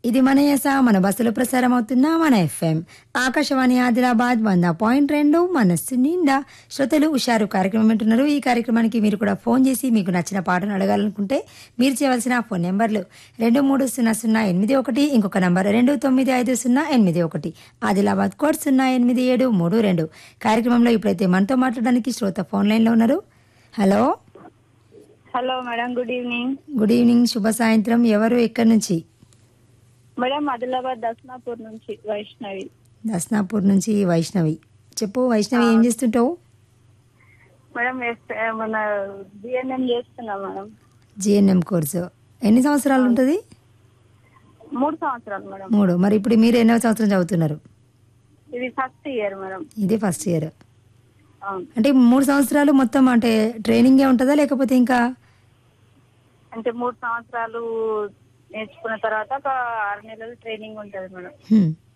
ఇది మన యస మన బస్సులో ప్రసారం అవుతున్న మన ఎఫ్ఎం ఆకాశవాణి ఆదిలాబాద్ వంద పాయింట్ రెండు మనస్సు నిండా శ్రోతలు హుషారు కార్యక్రమం వింటున్నారు ఈ కార్యక్రమానికి మీరు కూడా ఫోన్ చేసి మీకు నచ్చిన పాటను అడగాలనుకుంటే మీరు చేయవలసిన ఫోన్ నెంబర్లు రెండు మూడు సున్నా సున్నా ఎనిమిది ఒకటి ఇంకొక నంబర్ రెండు తొమ్మిది ఐదు సున్నా ఎనిమిది ఒకటి ఆదిలాబాద్ కోడ్ సున్నా ఎనిమిది ఏడు మూడు రెండు కార్యక్రమంలో ఇప్పుడైతే మనతో మాట్లాడడానికి శ్రోత ఫోన్ లైన్లో ఉన్నారు hello hello madam good evening good evening శుభ సాయంత్రం ఎవరు ఎక్కడి నుంచి మేడం ఆదిలాబాద్ దస్నాపూర్ నుంచి వైష్ణవి దస్నాపూర్ నుంచి వైష్ణవి చెప్పు వైష్ణవి ఏం చేస్తుంటావు మేడం ఎస్- మన బిఎన్ఎం చేస్తున్నా మేడం జిఎన్ఎం కోర్సు ఎన్ని సంవత్సరాలు ఉంటుంది మూడు సంవత్సరాలు మేడం మూడు మరి ఇప్పుడు మీరు ఎన్నో సంవత్సరం చదువుతున్నారు ఇది ఫస్ట్ ఇయర్ మేడం ఇది ఫస్ట్ ఇయర్ అవును అంటే మూడు సంవత్సరాలు మొత్తం అంటే ట్రైనింగే ఉంటుందా లేకపోతే ఇంకా అంటే మూడు సంవత్సరాలు నేర్చుకున్న తర్వాత ఒక ఆరు నెలలు ట్రైనింగ్ ఉంటుంది మేడం హ్మ్.